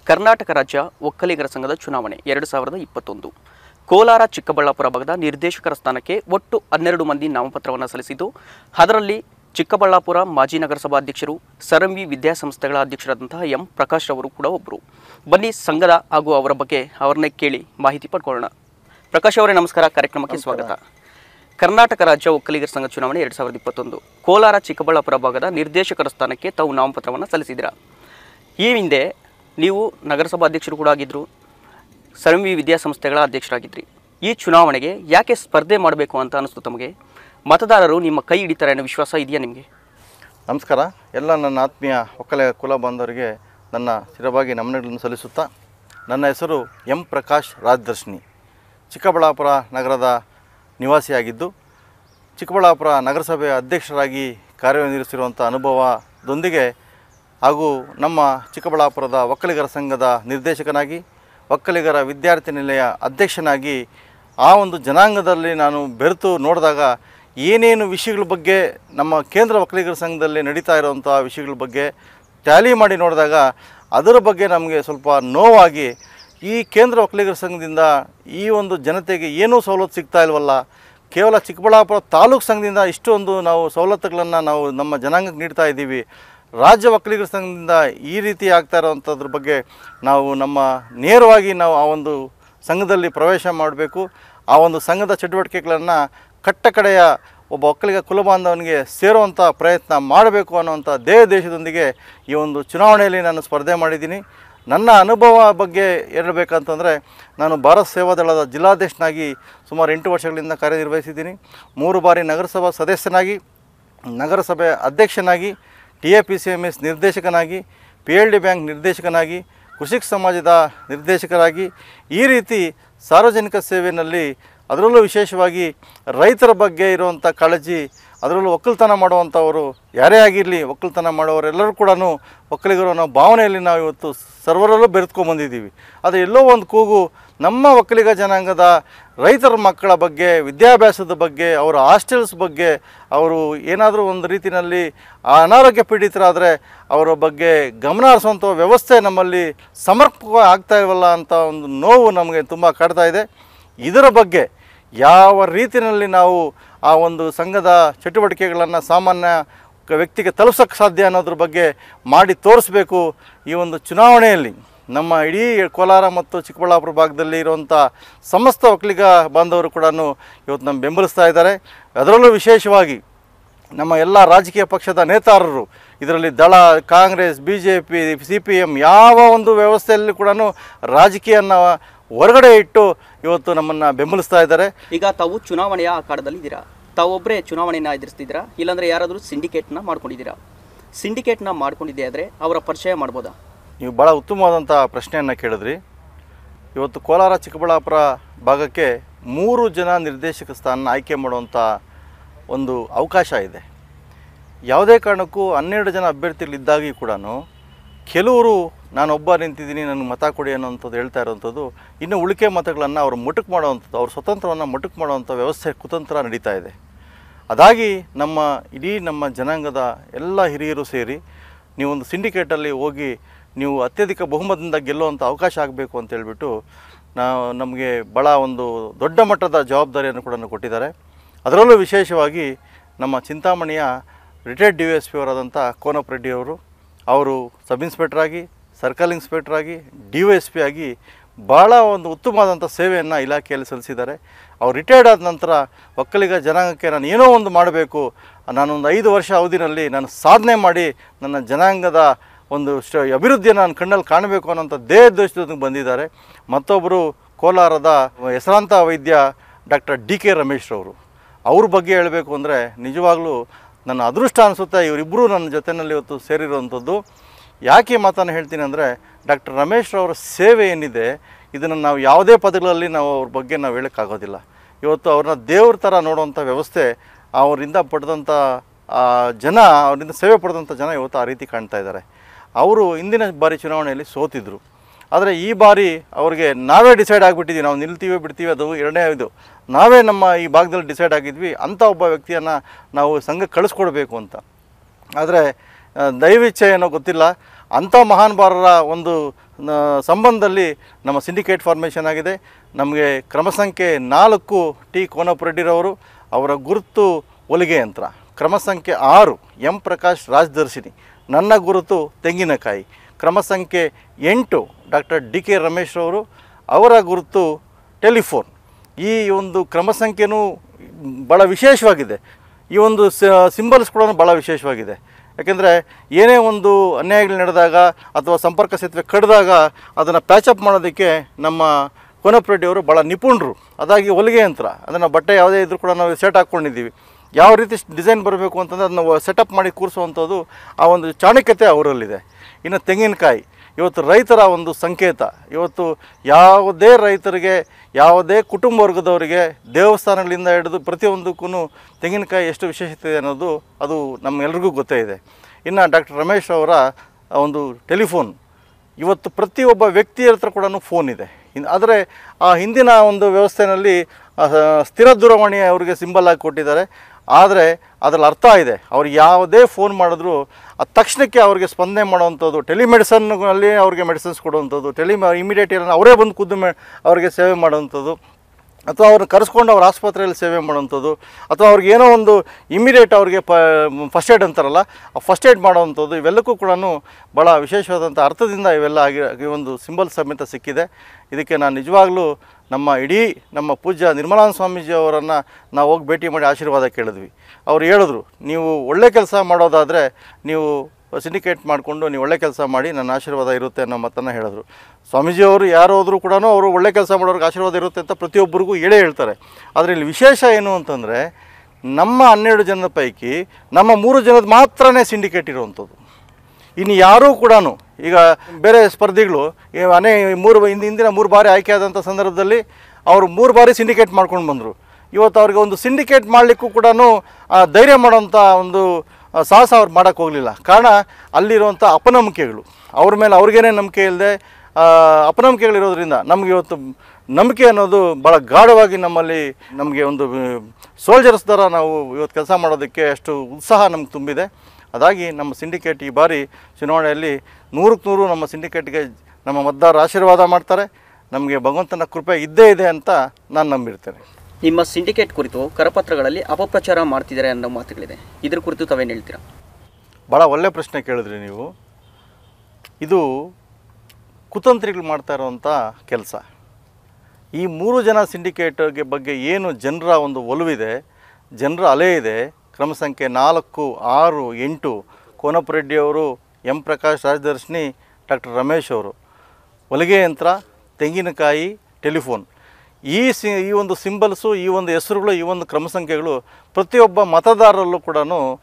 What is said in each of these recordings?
ಕರ್ನಾಟಕ ರಾಜ್ಯ ಒಕ್ಕಲಿಗರ ಸಂಘದ ಚುನಾವಣೆ ಎರಡು ಸಾವಿರದ ಇಪ್ಪತ್ತೊಂದು ಕೋಲಾರ ಚಿಕ್ಕಬಳ್ಳಾಪುರ ಭಾಗದ ನಿರ್ದೇಶಕರ ಸ್ಥಾನಕ್ಕೆ ಒಟ್ಟು ಹನ್ನೆರಡು ಮಂದಿ ನಾಮಪತ್ರವನ್ನು ಸಲ್ಲಿಸಿದ್ದು ಅದರಲ್ಲಿ ಚಿಕ್ಕಬಳ್ಳಾಪುರ ಮಾಜಿ ನಗರಸಭಾ ಅಧ್ಯಕ್ಷರು ಸರಂವಿ ವಿದ್ಯಾಸಂಸ್ಥೆಗಳ ಅಧ್ಯಕ್ಷರಾದಂತಹ ಎಂ ಪ್ರಕಾಶ್ ಅವರು ಕೂಡ ಒಬ್ಬರು ಬನ್ನಿ ಸಂಘದ ಹಾಗೂ ಅವರ ಬಗ್ಗೆ ಅವರನ್ನೇ ಕೇಳಿ ಮಾಹಿತಿ ಪಡ್ಕೊಳ್ಳೋಣ ಪ್ರಕಾಶ್ ಅವರೇ ನಮಸ್ಕಾರ ಕಾರ್ಯಕ್ರಮಕ್ಕೆ ಸ್ವಾಗತ ಕರ್ನಾಟಕ ರಾಜ್ಯ ಒಕ್ಕಲಿಗರ ಸಂಘ ಚುನಾವಣೆ ಎರಡು ಸಾವಿರದ ಇಪ್ಪತ್ತೊಂದು ಕೋಲಾರ ಚಿಕ್ಕಬಳ್ಳಾಪುರ ಭಾಗದ ನಿರ್ದೇಶಕರ ಸ್ಥಾನಕ್ಕೆ ತಾವು ನಾಮಪತ್ರವನ್ನು ಸಲ್ಲಿಸಿದ್ದೀರಾ ಈ ಹಿಂದೆ ನೀವು ನಗರಸಭಾ ಅಧ್ಯಕ್ಷರು ಕೂಡ ಆಗಿದ್ದರು ಸರಂವಿ ವಿದ್ಯಾಸಂಸ್ಥೆಗಳ ಅಧ್ಯಕ್ಷರಾಗಿದ್ರಿ ಈ ಚುನಾವಣೆಗೆ ಯಾಕೆ ಸ್ಪರ್ಧೆ ಮಾಡಬೇಕು ಅಂತ ಅನಿಸ್ತು ತಮಗೆ ಮತದಾರರು ನಿಮ್ಮ ಕೈ ಹಿಡಿತಾರೆ ಅನ್ನೋ ವಿಶ್ವಾಸ ಇದೆಯಾ ನಿಮಗೆ ನಮಸ್ಕಾರ ಎಲ್ಲ ನನ್ನ ಆತ್ಮೀಯ ಒಕ್ಕಲಿಗ ಕುಲ ಬಾಂಧವರಿಗೆ ನನ್ನ ಸ್ಥಿರವಾಗಿ ನಮನಗಳನ್ನು ಸಲ್ಲಿಸುತ್ತಾ ನನ್ನ ಹೆಸರು ಎಂ ಪ್ರಕಾಶ್ ರಾಜದರ್ಶಿನಿ ಚಿಕ್ಕಬಳ್ಳಾಪುರ ನಗರದ ನಿವಾಸಿಯಾಗಿದ್ದು ಚಿಕ್ಕಬಳ್ಳಾಪುರ ನಗರಸಭೆಯ ಅಧ್ಯಕ್ಷರಾಗಿ ಕಾರ್ಯನಿರ್ವಹಿಸಿರುವಂಥ ಅನುಭವದೊಂದಿಗೆ ಹಾಗೂ ನಮ್ಮ ಚಿಕ್ಕಬಳ್ಳಾಪುರದ ಒಕ್ಕಲಿಗರ ಸಂಘದ ನಿರ್ದೇಶಕನಾಗಿ ಒಕ್ಕಲಿಗರ ವಿದ್ಯಾರ್ಥಿ ನಿಲಯ ಅಧ್ಯಕ್ಷನಾಗಿ ಆ ಒಂದು ಜನಾಂಗದಲ್ಲಿ ನಾನು ಬೆರೆತು ನೋಡಿದಾಗ ಏನೇನು ವಿಷಯಗಳ ಬಗ್ಗೆ ನಮ್ಮ ಕೇಂದ್ರ ಒಕ್ಕಲಿಗರ ಸಂಘದಲ್ಲಿ ನಡೀತಾ ಇರುವಂಥ ವಿಷಯಗಳ ಬಗ್ಗೆ ಟ್ಯಾಲಿ ಮಾಡಿ ನೋಡಿದಾಗ ಅದರ ಬಗ್ಗೆ ನಮಗೆ ಸ್ವಲ್ಪ ನೋವಾಗಿ ಈ ಕೇಂದ್ರ ಒಕ್ಕಲಿಗರ ಸಂಘದಿಂದ ಈ ಒಂದು ಜನತೆಗೆ ಏನೂ ಸವಲತ್ತು ಸಿಗ್ತಾ ಇಲ್ವಲ್ಲ ಕೇವಲ ಚಿಕ್ಕಬಳ್ಳಾಪುರ ತಾಲೂಕು ಸಂಘದಿಂದ ಇಷ್ಟೊಂದು ನಾವು ಸವಲತ್ತುಗಳನ್ನು ನಾವು ನಮ್ಮ ಜನಾಂಗಕ್ಕೆ ನೀಡ್ತಾ ಇದ್ದೀವಿ ರಾಜ್ಯ ಒಕ್ಕಲಿಗರ ಸಂಘದಿಂದ ಈ ರೀತಿ ಆಗ್ತಾ ಇರೋವಂಥದ್ರ ಬಗ್ಗೆ ನಾವು ನಮ್ಮ ನೇರವಾಗಿ ನಾವು ಆ ಒಂದು ಸಂಘದಲ್ಲಿ ಪ್ರವೇಶ ಮಾಡಬೇಕು ಆ ಒಂದು ಸಂಘದ ಚಟುವಟಿಕೆಗಳನ್ನು ಕಟ್ಟ ಕಡೆಯ ಒಬ್ಬ ಒಕ್ಕಲಿಗ ಕುಲಬಾಂಧವನಿಗೆ ಸೇರುವಂಥ ಪ್ರಯತ್ನ ಮಾಡಬೇಕು ಅನ್ನುವಂಥ ದೇಹ ದೇಶದೊಂದಿಗೆ ಈ ಒಂದು ಚುನಾವಣೆಯಲ್ಲಿ ನಾನು ಸ್ಪರ್ಧೆ ಮಾಡಿದ್ದೀನಿ ನನ್ನ ಅನುಭವ ಬಗ್ಗೆ ಹೇಳಬೇಕಂತಂದರೆ ನಾನು ಭಾರತ್ ಸೇವಾದಳದ ಜಿಲ್ಲಾಧ್ಯಕ್ಷನಾಗಿ ಸುಮಾರು ಎಂಟು ವರ್ಷಗಳಿಂದ ಕಾರ್ಯನಿರ್ವಹಿಸಿದ್ದೀನಿ ಮೂರು ಬಾರಿ ನಗರಸಭಾ ಸದಸ್ಯನಾಗಿ ನಗರಸಭೆ ಅಧ್ಯಕ್ಷನಾಗಿ T A P C M S ನಿರ್ದೇಶಕನಾಗಿ ಪಿ ಎಲ್ ಡಿ ಬ್ಯಾಂಕ್ ನಿರ್ದೇಶಕನಾಗಿ ಕೃಷಿಕ ಸಮಾಜದ ನಿರ್ದೇಶಕರಾಗಿ ಈ ರೀತಿ ಸಾರ್ವಜನಿಕ ಸೇವೆಯಲ್ಲಿ ಅದರಲ್ಲೂ ವಿಶೇಷವಾಗಿ ರೈತರ ಬಗ್ಗೆ ಇರುವಂಥ ಕಾಳಜಿ ಅದರಲ್ಲೂ ಒಕ್ಕಲ್ತನ ಮಾಡುವಂಥವರು ಯಾರೇ ಆಗಿರಲಿ ಒಕ್ಕಲ್ತನ ಮಾಡೋರೆಲ್ಲರೂ ಕೂಡ ಒಕ್ಕಲಿಗರು ಅನ್ನೋ ಭಾವನೆಯಲ್ಲಿ ನಾವು ಇವತ್ತು ಸರ್ವರಲ್ಲೂ ಬೆರೆತ್ಕೊಂಡ್ಬಂದಿದ್ದೀವಿ ಅದು ಎಲ್ಲೋ ಒಂದು ಕೂಗು ನಮ್ಮ ಒಕ್ಕಲಿಗ ಜನಾಂಗದ ರೈತರ ಮಕ್ಕಳ ಬಗ್ಗೆ ವಿದ್ಯಾಭ್ಯಾಸದ ಬಗ್ಗೆ ಅವರ ಹಾಸ್ಟೆಲ್ಸ್ ಬಗ್ಗೆ ಅವರು ಏನಾದರೂ ಒಂದು ರೀತಿಯಲ್ಲಿ ಅನಾರೋಗ್ಯ ಪೀಡಿತರಾದರೆ ಅವರ ಬಗ್ಗೆ ಗಮನ ಹರಿಸುವಂಥ ವ್ಯವಸ್ಥೆ ನಮ್ಮಲ್ಲಿ ಸಮರ್ಪಕ ಆಗ್ತಾ ಇಲ್ವಲ್ಲ ಅಂತ ಒಂದು ನೋವು ನಮಗೆ ತುಂಬ ಕಾಡ್ತಾ ಇದೆ ಇದರ ಬಗ್ಗೆ ಯಾವ ರೀತಿಯಲ್ಲಿ ನಾವು ಆ ಒಂದು ಸಂಘದ ಚಟುವಟಿಕೆಗಳನ್ನು ಸಾಮಾನ್ಯ ಕ- ವ್ಯಕ್ತಿಗೆ ತಲುಪಿಸೋಕ್ಕೆ ಸಾಧ್ಯ ಅನ್ನೋದ್ರ ಬಗ್ಗೆ ಮಾಡಿ ತೋರಿಸ್ಬೇಕು ಈ ಒಂದು ಚುನಾವಣೆಯಲ್ಲಿ ನಮ್ಮ ಇಡೀ ಕೋಲಾರ ಮತ್ತು ಚಿಕ್ಕಬಳ್ಳಾಪುರ ಭಾಗದಲ್ಲಿ ಇರುವಂಥ ಸಮಸ್ತ ಒಕ್ಕಲಿಗ ಬಾಂಧವರು ಕೂಡ ಇವತ್ತು ನಮ್ಮ ಬೆಂಬಲಿಸ್ತಾ ಇದ್ದಾರೆ ಅದರಲ್ಲೂ ವಿಶೇಷವಾಗಿ ನಮ್ಮ ಎಲ್ಲ ರಾಜಕೀಯ ಪಕ್ಷದ ನೇತಾರರು ಇದರಲ್ಲಿ ದಳ Congress B J P C P M ಯಾವ ಒಂದು ವ್ಯವಸ್ಥೆಯಲ್ಲಿ ಕೂಡ ರಾಜಕೀಯನ ಹೊರಗಡೆ ಇಟ್ಟು ಇವತ್ತು ನಮ್ಮನ್ನು ಬೆಂಬಲಿಸ್ತಾ ಇದ್ದಾರೆ ಈಗ ತಾವು ಚುನಾವಣೆಯ ಅಖಾಡದಲ್ಲಿ ಇದ್ದೀರಾ ತಾವೊಬ್ಬರೇ ಚುನಾವಣೆಯನ್ನು ಎದುರಿಸ್ತಿದ್ದೀರಾ ಇಲ್ಲಾಂದರೆ ಯಾರಾದರೂ ಸಿಂಡಿಕೇಟ್ನ ಮಾಡ್ಕೊಂಡಿದ್ದೀರಾ ಸಿಂಡಿಕೇಟ್ನ ಮಾಡ್ಕೊಂಡಿದ್ದೆ ಆದರೆ ಅವರ ಪರಿಚಯ ಮಾಡ್ಬೋದಾ ನೀವು ಭಾಳ ಉತ್ತಮವಾದಂಥ ಪ್ರಶ್ನೆಯನ್ನು ಕೇಳಿದ್ರಿ ಇವತ್ತು ಕೋಲಾರ ಚಿಕ್ಕಬಳ್ಳಾಪುರ ಭಾಗಕ್ಕೆ ಮೂರು ಜನ ನಿರ್ದೇಶಕ ಸ್ಥಾನ ಆಯ್ಕೆ ಮಾಡುವಂಥ ಒಂದು ಅವಕಾಶ ಇದೆ ಯಾವುದೇ ಕಾರಣಕ್ಕೂ ಹನ್ನೆರಡು ಜನ ಅಭ್ಯರ್ಥಿಗಳಿದ್ದಾಗಿ ಕೂಡ ಕೆಲವರು ನಾನೊಬ್ಬ ನಿಂತಿದ್ದೀನಿ ನನಗೆ ಮತ ಕೊಡಿ ಅನ್ನೋಂಥದ್ದು ಹೇಳ್ತಾ ಇರೋವಂಥದ್ದು ಇನ್ನು ಉಳಿಕೆ ಮತಗಳನ್ನು ಅವರು ಮೊಟಕು ಮಾಡುವಂಥದ್ದು ಅವ್ರ ಸ್ವತಂತ್ರವನ್ನು ಮೊಟಕು ಮಾಡುವಂಥ ವ್ಯವಸ್ಥೆ ಕುತಂತ್ರ ನಡೀತಾ ಇದೆ ಅದಾಗಿ ನಮ್ಮ ಇಡೀ ನಮ್ಮ ಜನಾಂಗದ ಎಲ್ಲ ಹಿರಿಯರು ಸೇರಿ ನೀವೊಂದು ಸಿಂಡಿಕೇಟಲ್ಲಿ ಹೋಗಿ ನೀವು ಅತ್ಯಧಿಕ ಬಹುಮತದಿಂದ ಗೆಲ್ಲುವಂಥ ಅವಕಾಶ ಆಗಬೇಕು ಅಂತ ಹೇಳ್ಬಿಟ್ಟು ನಾವು ನಮಗೆ ಭಾಳ ಒಂದು ದೊಡ್ಡ ಮಟ್ಟದ ಜವಾಬ್ದಾರಿಯನ್ನು ಕೂಡ ಕೊಟ್ಟಿದ್ದಾರೆ ಅದರಲ್ಲೂ ವಿಶೇಷವಾಗಿ ನಮ್ಮ ಚಿಂತಾಮಣಿಯ ರಿಟೈರ್ಡ್ ಡಿ ಎಸ್ ಪಿ ಅವರಾದಂಥ ಕೋನಪ್ ರೆಡ್ಡಿ ಅವರು ಅವರು ಸಬ್ ಇನ್ಸ್ಪೆಕ್ಟರ್ ಆಗಿ ಸರ್ಕಲ್ ಇನ್ಸ್ಪೆಕ್ಟರ್ ಆಗಿ ಡಿ ವೈ ಎಸ್ ಪಿ ಆಗಿ ಭಾಳ ಒಂದು ಉತ್ತಮವಾದಂಥ ಸೇವೆಯನ್ನು ಇಲಾಖೆಯಲ್ಲಿ ಸಲ್ಲಿಸಿದ್ದಾರೆ ಅವ್ರು ರಿಟೈರ್ಡ್ ಆದ ನಂತರ ಒಕ್ಕಲಿಗ ಜನಾಂಗಕ್ಕೆ ನಾನು ಏನೋ ಒಂದು ಮಾಡಬೇಕು ನಾನೊಂದು ಐದು ವರ್ಷ ಅವಧಿನಲ್ಲಿ ನಾನು ಸಾಧನೆ ಮಾಡಿ ನನ್ನ ಜನಾಂಗದ ಒಂದು ಶ ಅಭಿವೃದ್ಧಿಯನ್ನು ನಾನು ಕಣ್ಣಲ್ಲಿ ಕಾಣಬೇಕು ಅನ್ನೋಂಥ ದೇಹದೋಷದೊಂದಿಗೆ ಬಂದಿದ್ದಾರೆ ಮತ್ತೊಬ್ಬರು ಕೋಲಾರದ ಹೆಸರಾಂತ ವೈದ್ಯ ಡಾಕ್ಟರ್ ಡಿ ಕೆ ರಮೇಶ್ ಅವರು ಅವ್ರ ಬಗ್ಗೆ ಹೇಳಬೇಕು ಅಂದರೆ ನಿಜವಾಗ್ಲೂ ನನ್ನ ಅದೃಷ್ಟ ಅನಿಸುತ್ತೆ ಇವರಿಬ್ಬರು ನನ್ನ ಜೊತೆಯಲ್ಲಿ ಇವತ್ತು ಸೇರಿರುವಂಥದ್ದು ಯಾಕೆ ಈ ಮಾತನ್ನು ಹೇಳ್ತೀನಿ ಅಂದರೆ ಡಾಕ್ಟರ್ ರಮೇಶ್ ಅವರ ಸೇವೆ ಏನಿದೆ ಇದನ್ನು ನಾವು ಯಾವುದೇ ಪದಗಳಲ್ಲಿ ನಾವು ಅವ್ರ ಬಗ್ಗೆ ನಾವು ಹೇಳೋಕ್ಕಾಗೋದಿಲ್ಲ ಇವತ್ತು ಅವ್ರನ್ನ ದೇವ್ರ ಥರ ನೋಡುವಂಥ ವ್ಯವಸ್ಥೆ ಅವರಿಂದ ಪಡೆದಂಥ ಆ ಜನ ಅವರಿಂದ ಸೇವೆ ಪಡೆದಂಥ ಜನ ಇವತ್ತು ಆ ರೀತಿ ಕಾಣ್ತಾ ಇದ್ದಾರೆ ಅವರು ಹಿಂದಿನ ಬಾರಿ ಚುನಾವಣೆಯಲ್ಲಿ ಸೋತಿದ್ರು ಆದರೆ ಈ ಬಾರಿ ಅವ್ರಿಗೆ ನಾವೇ ಡಿಸೈಡ್ ಆಗಿಬಿಟ್ಟಿದ್ವಿ ನಾವು ನಿಲ್ತೀವಿ ಬಿಡ್ತೀವಿ ಅದು ಎರಡನೇ ಇದು ನಾವೇ ನಮ್ಮ ಈ ಭಾಗದಲ್ಲಿ ಡಿಸೈಡ್ ಆಗಿದ್ವಿ ಅಂಥ ಒಬ್ಬ ವ್ಯಕ್ತಿಯನ್ನು ನಾವು ಸಂಘಕ್ಕೆ ಕಳಿಸ್ಕೊಡ್ಬೇಕು ಅಂತ ಆದರೆ ಆ, ದೈವಿಚ್ಛೆ ಏನೋ ಗೊತ್ತಿಲ್ಲ ಅಂಥ ಮಹಾನುಭಾವರ ಒಂದು ನ- ಸಂಬಂಧದಲ್ಲಿ ನಮ್ಮ ಸಿಂಡಿಕೇಟ್ ಫಾರ್ಮೇಷನ್ ಆಗಿದೆ ನಮಗೆ ಕ್ರಮ ಸಂಖ್ಯೆ ನಾಲ್ಕು ಟಿ ಕೋನಪರೆಡ್ಡಿರವರು ಅವರ ಗುರುತು ಹೊಲಿಗೆ ಯಂತ್ರ ಕ್ರಮ ಸಂಖ್ಯೆ ಆರು ಎಂ ಪ್ರಕಾಶ್ ರಾಜದರ್ಶಿನಿ ನನ್ನ ಗುರುತು ತೆಂಗಿನಕಾಯಿ ಕ್ರಮ ಸಂಖ್ಯೆ ಎಂಟು ಡಾಕ್ಟರ್ ಡಿ ಕೆ ರಮೇಶ್ ರವರು ಅವರ ಗುರುತು ಟೆಲಿಫೋನ್ ಈ ಒಂದು ಕ್ರಮ ಸಂಖ್ಯೆನೂ ಭಾಳ ವಿಶೇಷವಾಗಿದೆ ಈ ಒಂದು ಸಿಂಬಲ್ಸ್ ಕೂಡ ಭಾಳ ವಿಶೇಷವಾಗಿದೆ ಯಾಕೆಂದರೆ ಏನೇ ಒಂದು ಅನ್ಯಾಯಗಳು ನಡೆದಾಗ ಅಥವಾ ಸಂಪರ್ಕ ಸೇತುವೆ ಕಡಿದಾಗ ಅದನ್ನು ಪ್ಯಾಚಪ್ ಮಾಡೋದಕ್ಕೆ ನಮ್ಮ ಕೋನಪ್ರೆಡ್ಡಿಯವರು ಭಾಳ ನಿಪುಣರು ಅದಾಗಿ ಹೊಲಿಗೆ ಯಂತ್ರ ಅದನ್ನು ಬಟ್ಟೆ ಯಾವುದೇ ಇದ್ರೂ ಕೂಡ ನಾವು ಸೆಟ್ ಹಾಕ್ಕೊಂಡಿದ್ದೀವಿ ಯಾವ ರೀತಿ ಡಿಸೈನ್ ಬರಬೇಕು ಅಂತಂದರೆ ಅದನ್ನು ಸೆಟಪ್ ಮಾಡಿ ಕೂರಿಸುವಂಥದ್ದು ಆ ಒಂದು ಚಾಣಕ್ಯತೆ ಅವರಲ್ಲಿದೆ ಇನ್ನು ತೆಂಗಿನಕಾಯಿ ಇವತ್ತು ರೈತರ ಒಂದು ಸಂಕೇತ ಇವತ್ತು ಯಾವುದೇ ರೈತರಿಗೆ ಯಾವುದೇ ಕುಟುಂಬ ವರ್ಗದವರಿಗೆ ದೇವಸ್ಥಾನಗಳಿಂದ ಹಿಡಿದು ಪ್ರತಿಯೊಂದಕ್ಕೂ ತೆಂಗಿನಕಾಯಿ ಎಷ್ಟು ವಿಶೇಷತೆ ಇದೆ ಅನ್ನೋದು ಅದು ನಮ್ಮೆಲ್ರಿಗೂ ಗೊತ್ತೇ ಇದೆ ಇನ್ನು ಡಾಕ್ಟರ್ ರಮೇಶ್ ಅವರ ಆ ಒಂದು ಟೆಲಿಫೋನ್ ಇವತ್ತು ಪ್ರತಿಯೊಬ್ಬ ವ್ಯಕ್ತಿಯ ಹತ್ರ ಕೂಡ ಫೋನ್ ಇದೆ ಇನ್ ಆದರೆ ಆ ಹಿಂದಿನ ಒಂದು ವ್ಯವಸ್ಥೆಯಲ್ಲಿ ಆ, ಸ್ಥಿರ ದೂರವಾಣಿ ಅವರಿಗೆ ಸಿಂಬಲ್ ಆಗಿ ಕೊಟ್ಟಿದ್ದಾರೆ ಆದರೆ ಅದರಲ್ಲಿ ಅರ್ಥ ಇದೆ ಅವ್ರು ಯಾವುದೇ ಫೋನ್ ಮಾಡಿದ್ರು ಅದು ತಕ್ಷಣಕ್ಕೆ ಅವ್ರಿಗೆ ಸ್ಪಂದನೆ ಮಾಡುವಂಥದ್ದು ಟೆಲಿಮೆಡಿಸನ್ನಲ್ಲಿ ಅವ್ರಿಗೆ ಮೆಡಿಸಿನ್ಸ್ ಕೊಡುವಂಥದ್ದು ಟೆಲಿ ಇಮಿಡಿಯೇಟ್ ಅವರೇ ಬಂದು ಖುದ್ದು ಮೆ ಅವರಿಗೆ ಸೇವೆ ಮಾಡುವಂಥದ್ದು ಅಥವಾ ಅವ್ರನ್ನ ಕರೆಸ್ಕೊಂಡು ಅವ್ರ ಆಸ್ಪತ್ರೆಯಲ್ಲಿ ಸೇವೆ ಮಾಡುವಂಥದ್ದು ಅಥವಾ ಅವ್ರಿಗೆ ಏನೋ ಒಂದು ಇಮಿಡಿಯೇಟ್ ಅವ್ರಿಗೆ ಪ ಫಸ್ಟ್ ಏಡ್ ಅಂತಾರಲ್ಲ ಆ ಫಸ್ಟ್ ಏಡ್ ಮಾಡುವಂಥದ್ದು ಇವೆಲ್ಲಕ್ಕೂ ಕೂಡ ಭಾಳ ವಿಶೇಷವಾದಂಥ ಅರ್ಥದಿಂದ ಇವೆಲ್ಲ ಆಗಿ ಈ ಒಂದು ಸಿಂಬಲ್ ಸಮೇತ ಸಿಕ್ಕಿದೆ ಇದಕ್ಕೆ ನಾನು ನಿಜವಾಗ್ಲೂ ನಮ್ಮ ಇಡೀ ನಮ್ಮ ಪೂಜ್ಯ ನಿರ್ಮಲಾನಂದ ಸ್ವಾಮೀಜಿ ಅವರನ್ನು ನಾವು ಹೋಗಿ ಭೇಟಿ ಮಾಡಿ ಆಶೀರ್ವಾದ ಕೇಳಿದ್ವಿ ಅವ್ರು ಹೇಳಿದ್ರು ನೀವು ಒಳ್ಳೆ ಕೆಲಸ ಮಾಡೋದಾದರೆ ನೀವು ಸಿಂಡಿಕೇಟ್ ಮಾಡಿಕೊಂಡು ನೀವು ಒಳ್ಳೆ ಕೆಲಸ ಮಾಡಿ ನನ್ನ ಆಶೀರ್ವಾದ ಇರುತ್ತೆ ಅನ್ನೋ ಮಾತನ್ನು ಹೇಳಿದ್ರು ಸ್ವಾಮೀಜಿಯವರು ಯಾರು ಹೋದರೂ ಕೂಡ ಅವರು ಒಳ್ಳೆ ಕೆಲಸ ಮಾಡೋರಿಗೆ ಆಶೀರ್ವಾದ ಇರುತ್ತೆ ಅಂತ ಪ್ರತಿಯೊಬ್ಬರಿಗೂ ಹೇಳೇ ಹೇಳ್ತಾರೆ ಆದರೆ ಇಲ್ಲಿ ವಿಶೇಷ ಏನು ಅಂತಂದರೆ ನಮ್ಮ ಹನ್ನೆರಡು ಜನದ ಪೈಕಿ ನಮ್ಮ ಮೂರು ಜನದ ಮಾತ್ರನೇ ಸಿಂಡಿಕೇಟ್ ಇರುವಂಥದ್ದು ಇನ್ನು ಯಾರೂ ಕೂಡ ಈಗ ಬೇರೆ ಸ್ಪರ್ಧಿಗಳು ಈ ಅನೇ ಮೂರು ಹಿಂದಿ ಹಿಂದಿನ ಮೂರು ಬಾರಿ ಆಯ್ಕೆ ಆದಂಥ ಸಂದರ್ಭದಲ್ಲಿ ಅವರು ಮೂರು ಬಾರಿ ಸಿಂಡಿಕೇಟ್ ಮಾಡ್ಕೊಂಡು ಬಂದರು ಇವತ್ತು ಅವ್ರಿಗೆ ಒಂದು ಸಿಂಡಿಕೇಟ್ ಮಾಡಲಿಕ್ಕೂ ಕೂಡ ಧೈರ್ಯ ಮಾಡೋಂಥ ಒಂದು ಆ, ಸಾಹಸ ಅವ್ರು ಮಾಡೋಕ್ಕೆ ಹೋಗಲಿಲ್ಲ ಕಾರಣ ಅಲ್ಲಿರುವಂಥ ಅಪನಂಬಿಕೆಗಳು ಅವ್ರ ಮೇಲೆ ಅವ್ರಿಗೇನೆ ನಂಬಿಕೆ ಇಲ್ಲದೆ ಅಪನಂಬಿಕೆಗಳಿರೋದ್ರಿಂದ ನಮಗೆ ಇವತ್ತು ನಂಬಿಕೆ ಅನ್ನೋದು ಭಾಳ ಗಾಢವಾಗಿ ನಮ್ಮಲ್ಲಿ ನಮಗೆ ಒಂದು ಸೋಲ್ಜರ್ಸ್ ಥರ ನಾವು ಇವತ್ತು ಕೆಲಸ ಮಾಡೋದಕ್ಕೆ ಅಷ್ಟು ಉತ್ಸಾಹ ನಮ್ಗೆ ತುಂಬಿದೆ ಅದಾಗಿ ನಮ್ಮ ಸಿಂಡಿಕೇಟ್ ಈ ಬಾರಿ ಚುನಾವಣೆಯಲ್ಲಿ ನೂರಕ್ಕೆ ನೂರು ನಮ್ಮ ಸಿಂಡಿಕೇಟ್ಗೆ ನಮ್ಮ ಮತದಾರರು ಆಶೀರ್ವಾದ ಮಾಡ್ತಾರೆ ನಮಗೆ ಭಗವಂತನ ಕೃಪೆ ಇದ್ದೇ ಇದೆ ಅಂತ ನಾನು ನಂಬಿರ್ತೇನೆ ನಿಮ್ಮ ಸಿಂಡಿಕೇಟ್ ಕುರಿತು ಕರಪತ್ರಗಳಲ್ಲಿ ಅಪಪ್ರಚಾರ ಮಾಡ್ತಿದ್ದಾರೆ ಅನ್ನೋ ಮಾತುಗಳಿದೆ ಇದ್ರ ಕುರಿತು ತಾವೇನು ಹೇಳ್ತೀರಾ ಭಾಳ ಒಳ್ಳೆ ಪ್ರಶ್ನೆ ಕೇಳಿದ್ರಿ ನೀವು ಇದು ಕುತಂತ್ರಿಗಳು ಮಾಡ್ತಾ ಇರೋವಂಥ ಕೆಲಸ ಈ ಮೂರು ಜನ ಸಿಂಡಿಕೇಟ್ಗೆ ಬಗ್ಗೆ ಏನು ಜನರ ಒಂದು ಒಲವಿದೆ ಜನರ ಅಲೆ ಇದೆ ಕ್ರಮ ಸಂಖ್ಯೆ ನಾಲ್ಕು ಆರು ಎಂಟು ಕೋನಪರೆಡ್ಡಿಯವರು ಎಂ ಪ್ರಕಾಶ್ ರಾಜದರ್ಶಿನಿ ಡಾಕ್ಟರ್ ರಮೇಶ್ ಅವರು ಹೊಲಿಗೆ ಯಂತ್ರ ತೆಂಗಿನಕಾಯಿ ಟೆಲಿಫೋನ್ ಈ ಸಿ ಈ ಒಂದು ಸಿಂಬಲ್ಸು ಈ ಒಂದು ಹೆಸರುಗಳು ಈ ಒಂದು ಕ್ರಮ ಸಂಖ್ಯೆಗಳು ಪ್ರತಿಯೊಬ್ಬ ಮತದಾರರಲ್ಲೂ ಕೂಡ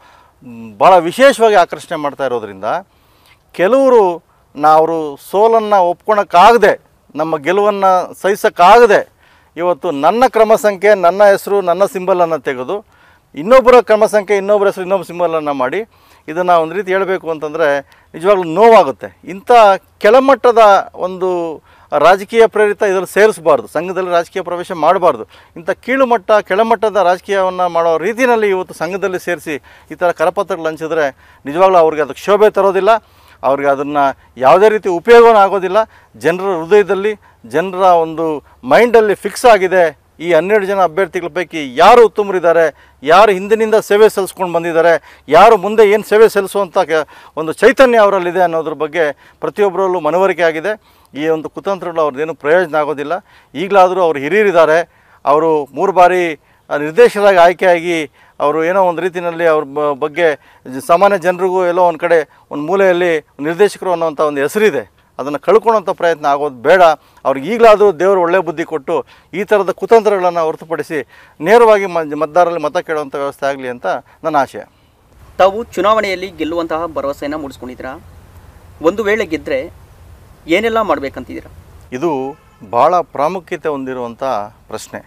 ಭಾಳ ವಿಶೇಷವಾಗಿ ಆಕರ್ಷಣೆ ಮಾಡ್ತಾ ಇರೋದ್ರಿಂದ ಕೆಲವರು ನಾವು ಸೋಲನ್ನು ಒಪ್ಕೊಳಕ್ಕಾಗದೆ ನಮ್ಮ ಗೆಲುವನ್ನು ಸಹಿಸೋಕ್ಕಾಗದೆ ಇವತ್ತು ನನ್ನ ಕ್ರಮ ಸಂಖ್ಯೆ ನನ್ನ ಹೆಸರು ನನ್ನ ಸಿಂಬಲನ್ನು ತೆಗೆದು ಇನ್ನೊಬ್ಬರ ಕ್ರಮ ಸಂಖ್ಯೆ ಇನ್ನೊಬ್ಬರ ಹೆಸರು ಇನ್ನೊಬ್ಬ ಸಿಂಬಲನ್ನು ಮಾಡಿ ಇದನ್ನು ಒಂದು ರೀತಿ ಹೇಳಬೇಕು ಅಂತಂದರೆ ನಿಜವಾಗ್ಲೂ ನೋವಾಗುತ್ತೆ ಇಂಥ ಕೆಳಮಟ್ಟದ ಒಂದು ರಾಜಕೀಯ ಪ್ರೇರಿತ ಇದರಲ್ಲಿ ಸೇರಿಸಬಾರ್ದು ಸಂಘದಲ್ಲಿ ರಾಜಕೀಯ ಪ್ರವೇಶ ಮಾಡಬಾರ್ದು ಇಂಥ ಕೀಳು ಮಟ್ಟ ಕೆಳಮಟ್ಟದ ರಾಜಕೀಯವನ್ನು ಮಾಡೋ ರೀತಿಯಲ್ಲಿ ಇವತ್ತು ಸಂಘದಲ್ಲಿ ಸೇರಿಸಿ ಈ ಥರ ಕರಪತ್ರಗಳು ಹಂಚಿದ್ರೆ ನಿಜವಾಗ್ಲೂ ಅವ್ರಿಗೆ ಅದಕ್ಕೆ ಶೋಭೆ ತರೋದಿಲ್ಲ ಅವ್ರಿಗೆ ಅದನ್ನು ಯಾವುದೇ ರೀತಿ ಉಪಯೋಗವೂ ಆಗೋದಿಲ್ಲ ಜನರ ಹೃದಯದಲ್ಲಿ ಜನರ ಒಂದು ಮೈಂಡಲ್ಲಿ ಫಿಕ್ಸ್ ಆಗಿದೆ ಈ ಹನ್ನೆರಡು ಜನ ಅಭ್ಯರ್ಥಿಗಳ ಪೈಕಿ ಯಾರು ಉತ್ತಮರಿದ್ದಾರೆ ಯಾರು ಹಿಂದಿನಿಂದ ಸೇವೆ ಸಲ್ಲಿಸ್ಕೊಂಡು ಬಂದಿದ್ದಾರೆ ಯಾರು ಮುಂದೆ ಏನು ಸೇವೆ ಸಲ್ಲಿಸುವಂಥ ಕೆ- ಒಂದು ಚೈತನ್ಯ ಅವರಲ್ಲಿದೆ ಅನ್ನೋದ್ರ ಬಗ್ಗೆ ಪ್ರತಿಯೊಬ್ಬರಲ್ಲೂ ಮನವರಿಕೆ ಆಗಿದೆ ಈ ಒಂದು ಕುತಂತ್ರಗಳು ಅವ್ರದ್ದೇನು ಪ್ರಯೋಜನ ಆಗೋದಿಲ್ಲ ಈಗಲಾದರೂ ಅವರು ಹಿರಿಯರಿದ್ದಾರೆ ಅವರು ಮೂರು ಬಾರಿ ಆ, ನಿರ್ದೇಶಕರಾಗಿ ಆಯ್ಕೆಯಾಗಿ ಅವರು ಏನೋ ಒಂದು ರೀತಿಯಲ್ಲಿ ಅವ್ರ ಬ- ಬಗ್ಗೆ ಜ- ಸಾಮಾನ್ಯ ಜನರಿಗೂ ಎಲ್ಲೋ ಒಂದು ಕಡೆ ಒಂದು ಮೂಲೆಯಲ್ಲಿ ನಿರ್ದೇಶಕರು ಅನ್ನೋಂಥ ಒಂದು ಹೆಸರಿದೆ ಅದನ್ನು ಕಳ್ಕೊಳ್ಳೋಂಥ ಪ್ರಯತ್ನ ಆಗೋದು ಬೇಡ ಅವ್ರಿಗೆ ಈಗಲಾದರೂ ದೇವರು ಒಳ್ಳೆ ಬುದ್ಧಿ ಕೊಟ್ಟು ಈ ಥರದ ಕುತಂತ್ರಗಳನ್ನು ಹೊರತುಪಡಿಸಿ ನೇರವಾಗಿ ಮ ಮತದಾರರಲ್ಲಿ ಮತ ಕೇಳುವಂಥ ವ್ಯವಸ್ಥೆ ಆಗಲಿ ಅಂತ ನನ್ನ ಆಶಯ ತಾವು ಚುನಾವಣೆಯಲ್ಲಿ ಗೆಲ್ಲುವಂತಹ ಭರವಸೆಯನ್ನು ಮೂಡಿಸ್ಕೊಂಡಿದ್ದೀರಾ ಒಂದು ವೇಳೆ ಗೆದ್ದರೆ ಏನೆಲ್ಲ ಮಾಡಬೇಕಂತಿದ್ದೀರಾ ಇದು ಭಾಳ ಪ್ರಾಮುಖ್ಯತೆ ಹೊಂದಿರುವಂಥ ಪ್ರಶ್ನೆ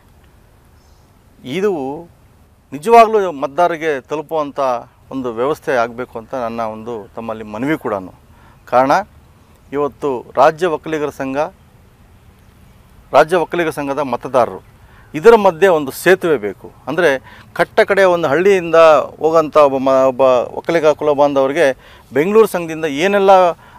ಇದು ನಿಜವಾಗ್ಲೂ ಮತದಾರರಿಗೆ ತಲುಪುವಂಥ ಒಂದು ವ್ಯವಸ್ಥೆ ಆಗಬೇಕು ಅಂತ ನನ್ನ ಒಂದು ತಮ್ಮಲ್ಲಿ ಮನವಿ ಕೂಡ ಕಾರಣ ಇವತ್ತು ರಾಜ್ಯ ಒಕ್ಕಲಿಗರ ಸಂಘ ರಾಜ್ಯ ಒಕ್ಕಲಿಗರ ಸಂಘದ ಮತದಾರರು ಇದರ ಮಧ್ಯೆ ಒಂದು ಸೇತುವೆ ಬೇಕು ಅಂದರೆ ಕಟ್ಟ ಕಡೆ ಒಂದು ಹಳ್ಳಿಯಿಂದ ಹೋಗೋಂಥ ಒಬ್ಬ ಮ ಒಬ್ಬ ಒಕ್ಕಲಿಗ ಕುಲ ಬಾಂಧವರಿಗೆ ಬೆಂಗಳೂರು ಸಂಘದಿಂದ ಏನೆಲ್ಲ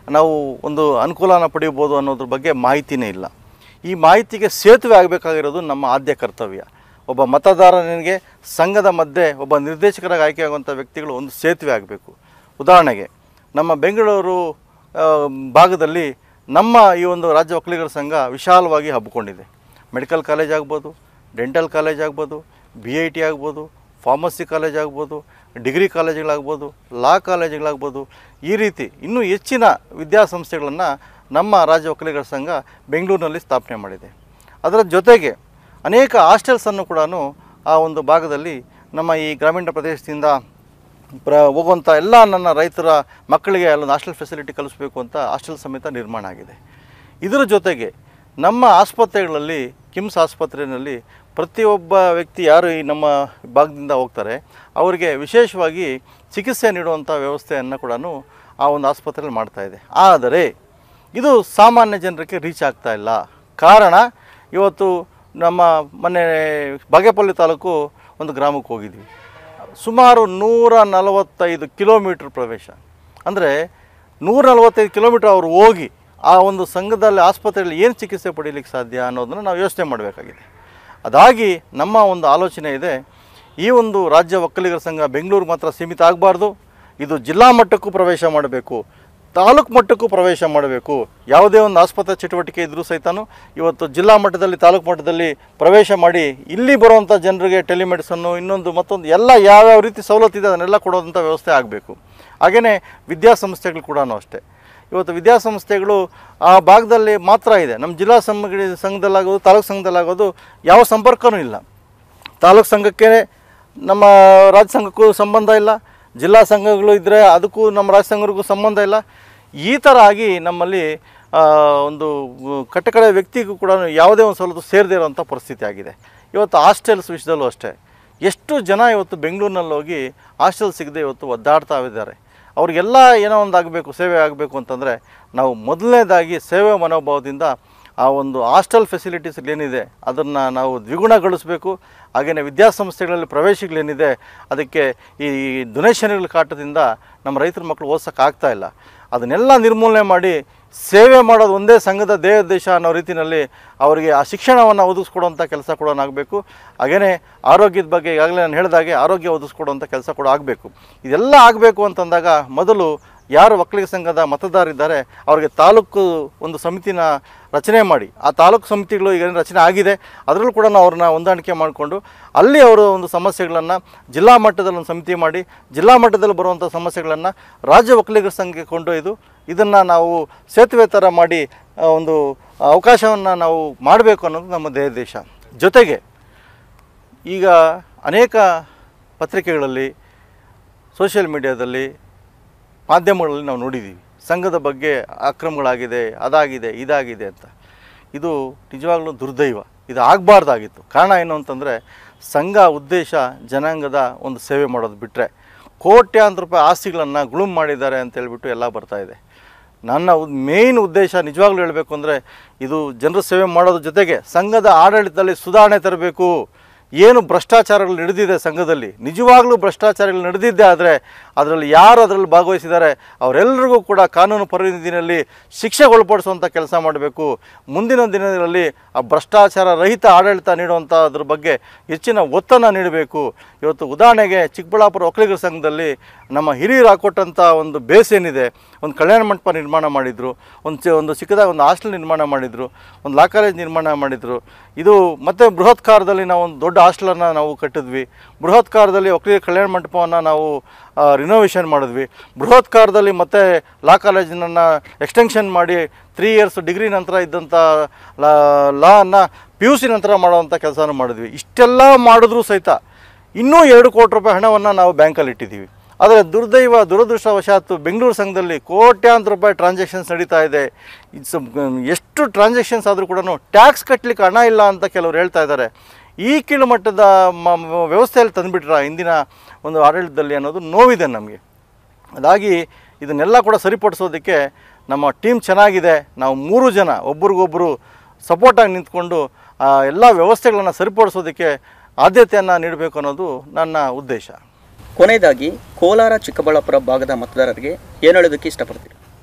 ನಾವು ಒಂದು ಅನುಕೂಲನ ಪಡೆಯಬೋದು ಅನ್ನೋದ್ರ ಬಗ್ಗೆ ಮಾಹಿತಿನೇ ಇಲ್ಲ ಈ ಮಾಹಿತಿಗೆ ಸೇತುವೆ ಆಗಬೇಕಾಗಿರೋದು ನಮ್ಮ ಆದ್ಯ ಕರ್ತವ್ಯ ಒಬ್ಬ ಮತದಾರನಿಗೆ ಸಂಘದ ಮಧ್ಯೆ ಒಬ್ಬ ನಿರ್ದೇಶಕರಾಗಿ ಆಯ್ಕೆಯಾಗುವಂಥ ವ್ಯಕ್ತಿಗಳು ಒಂದು ಸೇತುವೆ ಆಗಬೇಕು ಉದಾಹರಣೆಗೆ ನಮ್ಮ ಬೆಂಗಳೂರು ಆ, ಭಾಗದಲ್ಲಿ ನಮ್ಮ ಈ ಒಂದು ರಾಜ್ಯ ಒಕ್ಕಲಿಗರ ಸಂಘ ವಿಶಾಲವಾಗಿ ಹಬ್ಬಿಕೊಂಡಿದೆ ಮೆಡಿಕಲ್ ಕಾಲೇಜ್ ಆಗ್ಬೋದು ಡೆಂಟಲ್ ಕಾಲೇಜ್ ಆಗ್ಬೋದು ಬಿ ಐ ಟಿ ಆಗ್ಬೋದು ಫಾರ್ಮಸಿ ಕಾಲೇಜ್ ಆಗ್ಬೋದು ಡಿಗ್ರಿ ಕಾಲೇಜುಗಳಾಗ್ಬೋದು ಲಾ ಕಾಲೇಜುಗಳಾಗ್ಬೋದು ಈ ರೀತಿ ಇನ್ನೂ ಹೆಚ್ಚಿನ ವಿದ್ಯಾಸಂಸ್ಥೆಗಳನ್ನು ನಮ್ಮ ರಾಜ್ಯ ಒಕ್ಕಲಿಗರ ಸಂಘ ಬೆಂಗಳೂರಿನಲ್ಲಿ ಸ್ಥಾಪನೆ ಮಾಡಿದೆ ಅದರ ಜೊತೆಗೆ ಅನೇಕ ಹಾಸ್ಟೆಲ್ಸನ್ನು ಕೂಡ ಆ ಒಂದು ಭಾಗದಲ್ಲಿ ನಮ್ಮ ಈ ಗ್ರಾಮೀಣ ಪ್ರದೇಶದಿಂದ ಪ್ರ ಹೋಗುವಂಥ ಎಲ್ಲ ನನ್ನ ರೈತರ ಮಕ್ಕಳಿಗೆ ಅಲ್ಲೊಂದು ಹಾಸ್ಟೆಲ್ ಫೆಸಿಲಿಟಿ ಕಲಿಸ್ಬೇಕು ಅಂತ ಹಾಸ್ಟೆಲ್ ಸಮೇತ ನಿರ್ಮಾಣ ಆಗಿದೆ ಇದರ ಜೊತೆಗೆ ನಮ್ಮ ಆಸ್ಪತ್ರೆಗಳಲ್ಲಿ ಕಿಮ್ಸ್ ಆಸ್ಪತ್ರೆಯಲ್ಲಿ ಪ್ರತಿಯೊಬ್ಬ ವ್ಯಕ್ತಿ ಯಾರು ಈ ನಮ್ಮ ಭಾಗದಿಂದ ಹೋಗ್ತಾರೆ ಅವರಿಗೆ ವಿಶೇಷವಾಗಿ ಚಿಕಿತ್ಸೆ ನೀಡುವಂಥ ವ್ಯವಸ್ಥೆಯನ್ನು ಕೂಡ ಆ ಒಂದು ಆಸ್ಪತ್ರೆಯಲ್ಲಿ ಮಾಡ್ತಾ ಇದೆ ಆದರೆ ಇದು ಸಾಮಾನ್ಯ ಜನರಿಗೆ ರೀಚ್ ಆಗ್ತಾ ಇಲ್ಲ ಕಾರಣ ಇವತ್ತು ನಮ್ಮ ಮೊನ್ನೆ ಬಾಗೇಪಲ್ಲಿ ತಾಲೂಕು ಒಂದು ಗ್ರಾಮಕ್ಕೆ ಹೋಗಿದ್ವಿ ಸುಮಾರು ನೂರ ನಲವತ್ತೈದು ಕಿಲೋಮೀಟ್ರ್ ಪ್ರವೇಶ ಅಂದರೆ ನೂರ ನಲವತ್ತೈದು ಕಿಲೋಮೀಟ್ರ್ ಅವರು ಹೋಗಿ ಆ ಒಂದು ಸಂಘದಲ್ಲಿ ಆಸ್ಪತ್ರೆಯಲ್ಲಿ ಏನು ಚಿಕಿತ್ಸೆ ಪಡೀಲಿಕ್ಕೆ ಸಾಧ್ಯ ಅನ್ನೋದನ್ನು ನಾವು ಯೋಚನೆ ಮಾಡಬೇಕಾಗಿದೆ ಅದಾಗಿ ನಮ್ಮ ಒಂದು ಆಲೋಚನೆ ಇದೆ ಈ ಒಂದು ರಾಜ್ಯ ಒಕ್ಕಲಿಗರ ಸಂಘ ಬೆಂಗಳೂರು ಮಾತ್ರ ಸೀಮಿತ ಆಗಬಾರ್ದು ಇದು ಜಿಲ್ಲಾ ಮಟ್ಟಕ್ಕೂ ಪ್ರವೇಶ ಮಾಡಬೇಕು ತಾಲೂಕು ಮಟ್ಟಕ್ಕೂ ಪ್ರವೇಶ ಮಾಡಬೇಕು ಯಾವುದೇ ಒಂದು ಆಸ್ಪತ್ರೆ ಚಟುವಟಿಕೆ ಇದ್ರೂ ಸಹಿತನೂ ಇವತ್ತು ಜಿಲ್ಲಾ ಮಟ್ಟದಲ್ಲಿ ತಾಲೂಕು ಮಟ್ಟದಲ್ಲಿ ಪ್ರವೇಶ ಮಾಡಿ ಇಲ್ಲಿ ಬರುವಂಥ ಜನರಿಗೆ ಟೆಲಿಮೆಡಿಸನ್ನು ಇನ್ನೊಂದು ಮತ್ತೊಂದು ಎಲ್ಲ ಯಾವ್ಯಾವ ರೀತಿ ಸವಲತ್ತಿದೆ ಅದನ್ನೆಲ್ಲ ಕೊಡೋವಂಥ ವ್ಯವಸ್ಥೆ ಆಗಬೇಕು ಹಾಗೆಯೇ ವಿದ್ಯಾಸಂಸ್ಥೆಗಳು ಕೂಡ ಅಷ್ಟೇ ಇವತ್ತು ವಿದ್ಯಾಸಂಸ್ಥೆಗಳು ಆ ಭಾಗದಲ್ಲಿ ಮಾತ್ರ ಇದೆ ನಮ್ಮ ಜಿಲ್ಲಾ ಸಂಘ ಸಂಘದಲ್ಲಾಗೋದು ತಾಲೂಕು ಸಂಘದಲ್ಲಾಗೋದು ಯಾವ ಸಂಪರ್ಕವೂ ಇಲ್ಲ ತಾಲೂಕು ಸಂಘಕ್ಕೆ ನಮ್ಮ ರಾಜ್ಯ ಸಂಘಕ್ಕೂ ಸಂಬಂಧ ಇಲ್ಲ ಜಿಲ್ಲಾ ಸಂಘಗಳು ಇದ್ದರೆ ಅದಕ್ಕೂ ನಮ್ಮ ರಾಜ್ಯ ಸಂಘರಿಗೂ ಸಂಬಂಧ ಇಲ್ಲ ಈ ಥರ ಆಗಿ ನಮ್ಮಲ್ಲಿ ಆ, ಒಂದು ಕಟ್ಟಕಡೆ ವ್ಯಕ್ತಿಗೂ ಕೂಡ ಯಾವುದೇ ಒಂದು ಸವಲತ್ತು ಸೇರದೇ ಇರೋವಂಥ ಪರಿಸ್ಥಿತಿ ಆಗಿದೆ ಇವತ್ತು ಹಾಸ್ಟೆಲ್ಸ್ ವಿಷಯದಲ್ಲೂ ಅಷ್ಟೇ ಎಷ್ಟು ಜನ ಇವತ್ತು ಬೆಂಗಳೂರಿನಲ್ಲಿ ಹೋಗಿ ಹಾಸ್ಟೆಲ್ ಸಿಗದೆ ಇವತ್ತು ಒದ್ದಾಡ್ತಾ ಇದ್ದಾರೆ ಅವ್ರಿಗೆಲ್ಲ ಏನೋ ಒಂದು ಆಗಬೇಕು ಸೇವೆ ಆಗಬೇಕು ಅಂತಂದರೆ ನಾವು ಮೊದಲನೇದಾಗಿ ಸೇವೆ ಮನೋಭಾವದಿಂದ ಆ ಒಂದು ಹಾಸ್ಟೆಲ್ ಫೆಸಿಲಿಟೀಸ್ ಏನಿದೆ ಅದನ್ನು ನಾವು ದ್ವಿಗುಣಗೊಳಿಸಬೇಕು ಹಾಗೆಯೇ ವಿದ್ಯಾಸಂಸ್ಥೆಗಳಲ್ಲಿ ಪ್ರವೇಶಗಳೇನಿದೆ ಅದಕ್ಕೆ ಈ ಡೊನೇಷನ್ಗಳ ಕಾಟದಿಂದ ನಮ್ಮ ರೈತರ ಮಕ್ಕಳು ಓದ್ಸೋಕೆ ಆಗ್ತಾ ಇಲ್ಲ ಅದನ್ನೆಲ್ಲ ನಿರ್ಮೂಲನೆ ಮಾಡಿ ಸೇವೆ ಮಾಡೋದು ಒಂದೇ ಸಂಘದ ದೇಹ ದೇಶ ಅನ್ನೋ ರೀತಿಯಲ್ಲಿ ಅವರಿಗೆ ಆ ಶಿಕ್ಷಣವನ್ನು ಒದಗಿಸ್ಕೊಡುವಂಥ ಕೆಲಸ ಕೂಡ ಆಗಬೇಕು ಹಾಗೆಯೇ ಆರೋಗ್ಯದ ಬಗ್ಗೆ ಈಗಾಗಲೇ ನಾನು ಹೇಳಿದಾಗೆ ಆರೋಗ್ಯ ಒದಗಿಸ್ಕೊಡುವಂಥ ಕೆಲಸ ಕೂಡ ಆಗಬೇಕು ಇದೆಲ್ಲ ಆಗಬೇಕು ಅಂತಂದಾಗ ಮೊದಲು ಯಾರು ಒಕ್ಕಲಿಗ ಸಂಘದ ಮತದಾರರಿದ್ದಾರೆ ಅವರಿಗೆ ತಾಲೂಕು ಒಂದು ಸಮಿತಿನ ರಚನೆ ಮಾಡಿ ಆ ತಾಲೂಕು ಸಮಿತಿಗಳು ಈಗ ಏನು ರಚನೆ ಆಗಿದೆ ಅದರಲ್ಲೂ ಕೂಡ ನಾವು ಅವ್ರನ್ನ ಹೊಂದಾಣಿಕೆ ಮಾಡಿಕೊಂಡು ಅಲ್ಲಿ ಅವರು ಒಂದು ಸಮಸ್ಯೆಗಳನ್ನು ಜಿಲ್ಲಾ ಮಟ್ಟದಲ್ಲಿ ಒಂದು ಸಮಿತಿ ಮಾಡಿ ಜಿಲ್ಲಾ ಮಟ್ಟದಲ್ಲಿ ಬರುವಂಥ ಸಮಸ್ಯೆಗಳನ್ನು ರಾಜ್ಯ ಒಕ್ಕಲಿಗರ ಸಂಘಕ್ಕೆ ಕೊಂಡೊಯ್ದು ಇದನ್ನು ನಾವು ಸೇತುವೆ ಥರ ಮಾಡಿ ಆ, ಒಂದು ಅವಕಾಶವನ್ನು ನಾವು ಮಾಡಬೇಕು ಅನ್ನೋದು ನಮ್ಮ ದೇಹ ದೇಶ ಜೊತೆಗೆ ಈಗ ಅನೇಕ ಪತ್ರಿಕೆಗಳಲ್ಲಿ ಸೋಷಿಯಲ್ ಮೀಡಿಯಾದಲ್ಲಿ ಮಾಧ್ಯಮಗಳಲ್ಲಿ ನಾವು ನೋಡಿದ್ದೀವಿ ಸಂಘದ ಬಗ್ಗೆ ಅಕ್ರಮಗಳಾಗಿದೆ ಅದಾಗಿದೆ ಇದಾಗಿದೆ ಅಂತ ಇದು ನಿಜವಾಗ್ಲೂ ದುರ್ದೈವ ಇದು ಆಗಬಾರ್ದಾಗಿತ್ತು ಕಾರಣ ಏನು ಅಂತಂದರೆ ಸಂಘ ಉದ್ದೇಶ ಜನಾಂಗದ ಒಂದು ಸೇವೆ ಮಾಡೋದು ಬಿಟ್ಟರೆ ಕೋಟ್ಯಾಂತರ ರೂಪಾಯಿ ಆಸ್ತಿಗಳನ್ನು ಗುಳುಮ್ ಮಾಡಿದ್ದಾರೆ ಅಂತ ಹೇಳ್ಬಿಟ್ಟು ಎಲ್ಲ ಬರ್ತಾ ಇದೆ ನನ್ನ ಮೇಯ್ನ್ ಉದ್ದೇಶ ನಿಜವಾಗ್ಲೂ ಹೇಳಬೇಕು ಅಂದರೆ ಇದು ಜನರ ಸೇವೆ ಮಾಡೋದ್ರ ಜೊತೆಗೆ ಸಂಘದ ಆಡಳಿತದಲ್ಲಿ ಸುಧಾರಣೆ ತರಬೇಕು ಏನು ಭ್ರಷ್ಟಾಚಾರಗಳು ನಡೆದಿದೆ ಸಂಘದಲ್ಲಿ ನಿಜವಾಗ್ಲೂ ಭ್ರಷ್ಟಾಚಾರಗಳು ನಡೆದಿದ್ದೆ ಆದರೆ ಅದರಲ್ಲಿ ಯಾರು ಅದರಲ್ಲಿ ಭಾಗವಹಿಸಿದ್ದಾರೆ ಅವರೆಲ್ಲರಿಗೂ ಕೂಡ ಕಾನೂನು ಪರಿಧಿಯಲ್ಲಿ ಶಿಕ್ಷೆಗೊಳಪಡಿಸುವಂಥ ಕೆಲಸ ಮಾಡಬೇಕು ಮುಂದಿನ ದಿನಗಳಲ್ಲಿ ಆ ಭ್ರಷ್ಟಾಚಾರ ರಹಿತ ಆಡಳಿತ ನೀಡುವಂಥ ಅದ್ರ ಬಗ್ಗೆ ಹೆಚ್ಚಿನ ಒತ್ತನ್ನು ನೀಡಬೇಕು ಇವತ್ತು ಉದಾಹರಣೆಗೆ ಚಿಕ್ಕಬಳ್ಳಾಪುರ ಒಕ್ಕಲಿಗರ ಸಂಘದಲ್ಲಿ ನಮ್ಮ ಹಿರಿಯರು ಹಾಕೊಟ್ಟಂಥ ಒಂದು ಬೇಸ್ ಏನಿದೆ ಒಂದು ಕಲ್ಯಾಣ ಮಂಟಪ ನಿರ್ಮಾಣ ಮಾಡಿದರು ಒಂದು ಚಿ ಒಂದು ಚಿಕ್ಕದಾಗಿ ಒಂದು ಹಾಸ್ಟೆಲ್ ನಿರ್ಮಾಣ ಮಾಡಿದರು ಒಂದು ಲಾ ಕಾಲೇಜ್ ನಿರ್ಮಾಣ ಮಾಡಿದರು ಇದು ಮತ್ತು ಬೃಹತ್ ಕಾರದಲ್ಲಿ ನಾವು ಒಂದು ದೊಡ್ಡ ಹಾಸ್ಟೆಲನ್ನು ನಾವು ಕಟ್ಟಿದ್ವಿ ಬೃಹತ್ ಕಾರದಲ್ಲಿ ಒಕ್ಕಲಿಗರ ಕಲ್ಯಾಣ ಮಂಟಪವನ್ನು ನಾವು ರಿನೋವೇಷನ್ ಮಾಡಿದ್ವಿ ಬೃಹತ್ ಕಾರದಲ್ಲಿ ಮತ್ತೆ ಲಾ ಕಾಲೇಜಿನನ್ನು ಎಕ್ಸ್ಟೆನ್ಷನ್ ಮಾಡಿ ತ್ರೀ ಇಯರ್ಸ್ ಡಿಗ್ರಿ ನಂತರ ಇದ್ದಂಥ ಲಾ ಲಾನ ಪಿ ಯು ಸಿ ನಂತರ ಮಾಡುವಂಥ ಕೆಲಸನ ಮಾಡಿದ್ವಿ ಇಷ್ಟೆಲ್ಲ ಮಾಡಿದ್ರೂ ಸಹಿತ ಇನ್ನೂ ಎರಡು ಕೋಟಿ ರೂಪಾಯಿ ಹಣವನ್ನು ನಾವು ಬ್ಯಾಂಕಲ್ಲಿ ಇಟ್ಟಿದ್ದೀವಿ ಆದರೆ ದುರ್ದೈವ ದುರದೃಷ್ಟವಶಾತ್ತು ಬೆಂಗಳೂರು ಸಂಘದಲ್ಲಿ ಕೋಟ್ಯಾಂತರ ರೂಪಾಯಿ ಟ್ರಾನ್ಸಾಕ್ಷನ್ಸ್ ನಡೀತಾ ಇದೆ ಇಟ್ಸ್ ಎಷ್ಟು ಟ್ರಾನ್ಸಾಕ್ಷನ್ಸ್ ಆದರೂ ಕೂಡ ಟ್ಯಾಕ್ಸ್ ಕಟ್ಟಲಿಕ್ಕೆ ಹಣ ಇಲ್ಲ ಅಂತ ಕೆಲವರು ಹೇಳ್ತಾ ಇದ್ದಾರೆ ಈ ಕೀಳುಮಟ್ಟದ ಮ- ಮ- ವ್ಯವಸ್ಥೆಯಲ್ಲಿ ತಂದುಬಿಟ್ರ ಇಂದಿನ ಒಂದು ಆಡಳಿತದಲ್ಲಿ ಅನ್ನೋದು ನೋವಿದೆ ನಮಗೆ ಅದಾಗಿ ಇದನ್ನೆಲ್ಲ ಕೂಡ ಸರಿಪಡಿಸೋದಕ್ಕೆ ನಮ್ಮ ಟೀಮ್ ಚೆನ್ನಾಗಿದೆ ನಾವು ಮೂರು ಜನ ಒಬ್ರಿಗೊಬ್ಬರು ಸಪೋರ್ಟಾಗಿ ನಿಂತ್ಕೊಂಡು ಆ ಎಲ್ಲ ವ್ಯವಸ್ಥೆಗಳನ್ನು ಸರಿಪಡಿಸೋದಕ್ಕೆ ಆದ್ಯತೆಯನ್ನು ನೀಡಬೇಕು ಅನ್ನೋದು ನನ್ನ ಉದ್ದೇಶ ಕೊನೆಯದಾಗಿ ಕೋಲಾರ ಚಿಕ್ಕಬಳ್ಳಾಪುರ ಭಾಗದ ಮತದಾರರಿಗೆ ಏನು ಹೇಳೋದಕ್ಕೆ ಇಷ್ಟಪಡ್ತೀರಿ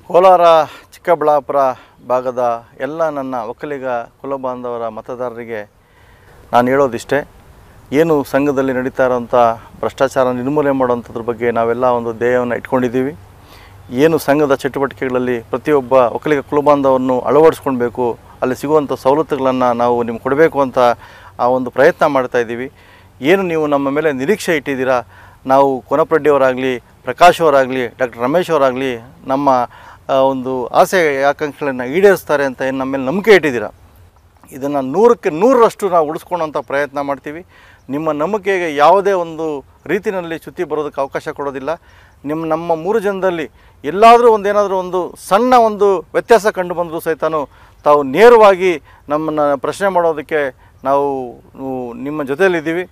ಕೋಲಾರ ಚಿಕ್ಕಬಳ್ಳಾಪುರ ಭಾಗದ ಎಲ್ಲ ನನ್ನ ಒಕ್ಕಲಿಗ ಕುಲಬಾಂಧವರ ಮತದಾರರಿಗೆ ನಾನು ಹೇಳೋದಿಷ್ಟೇ ಏನು ಸಂಘದಲ್ಲಿ ನಡೀತಾ ಇರೋಂಥ ಭ್ರಷ್ಟಾಚಾರ ನಿರ್ಮೂಲನೆ ಮಾಡೋಂಥದ್ರ ಬಗ್ಗೆ ನಾವೆಲ್ಲ ಒಂದು ಧ್ಯೇಯವನ್ನು ಇಟ್ಕೊಂಡಿದ್ದೀವಿ ಏನು ಸಂಘದ ಚಟುವಟಿಕೆಗಳಲ್ಲಿ ಪ್ರತಿಯೊಬ್ಬ ಒಕ್ಕಲಿಗ ಕುಲಬಾಂಧವನ್ನು ಅಳವಡಿಸ್ಕೊಳ್ಬೇಕು ಅಲ್ಲಿ ಸಿಗುವಂಥ ಸವಲತ್ತುಗಳನ್ನು ನಾವು ನಿಮ್ಗೆ ಕೊಡಬೇಕು ಅಂತ ಆ ಒಂದು ಪ್ರಯತ್ನ ಮಾಡ್ತಾ ಇದ್ದೀವಿ ಏನು ನೀವು ನಮ್ಮ ಮೇಲೆ ನಿರೀಕ್ಷೆ ಇಟ್ಟಿದ್ದೀರಾ ನಾವು ಕೊನಪ್ರೆಡ್ಡಿಯವರಾಗಲಿ ಪ್ರಕಾಶ್ ಅವರಾಗಲಿ ಡಾಕ್ಟರ್ ರಮೇಶ್ ಅವರಾಗಲಿ ನಮ್ಮ ಆ, ಒಂದು ಆಸೆ ಆಕಾಂಕ್ಷೆಗಳನ್ನು ಈಡೇರಿಸ್ತಾರೆ ಅಂತ ಏನು ನಮ್ಮ ಮೇಲೆ ನಂಬಿಕೆ ಇಟ್ಟಿದ್ದೀರಾ ಇದನ್ನು ನೂರಕ್ಕೆ ನೂರರಷ್ಟು ನಾವು ಉಳಿಸ್ಕೊಳ್ಳೋಂಥ ಪ್ರಯತ್ನ ಮಾಡ್ತೀವಿ ನಿಮ್ಮ ನಂಬಿಕೆಗೆ ಯಾವುದೇ ಒಂದು ರೀತಿಯಲ್ಲಿ ಚ್ಯುತಿ ಬರೋದಕ್ಕೆ ಅವಕಾಶ ಕೊಡೋದಿಲ್ಲ ನಿಮ್ಮ ನಮ್ಮ ಮೂರು ಜನದಲ್ಲಿ ಎಲ್ಲಾದರೂ ಒಂದು ಏನಾದರೂ ಒಂದು ಸಣ್ಣ ಒಂದು ವ್ಯತ್ಯಾಸ ಕಂಡು ಬಂದರೂ ಸಹಿತನೂ ತಾವು ನೇರವಾಗಿ ನಮ್ಮನ್ನು ಪ್ರಶ್ನೆ ಮಾಡೋದಕ್ಕೆ ನಾವು ಉ- ನಿಮ್ಮ ಜೊತೆಯಲ್ಲಿದ್ದೀವಿ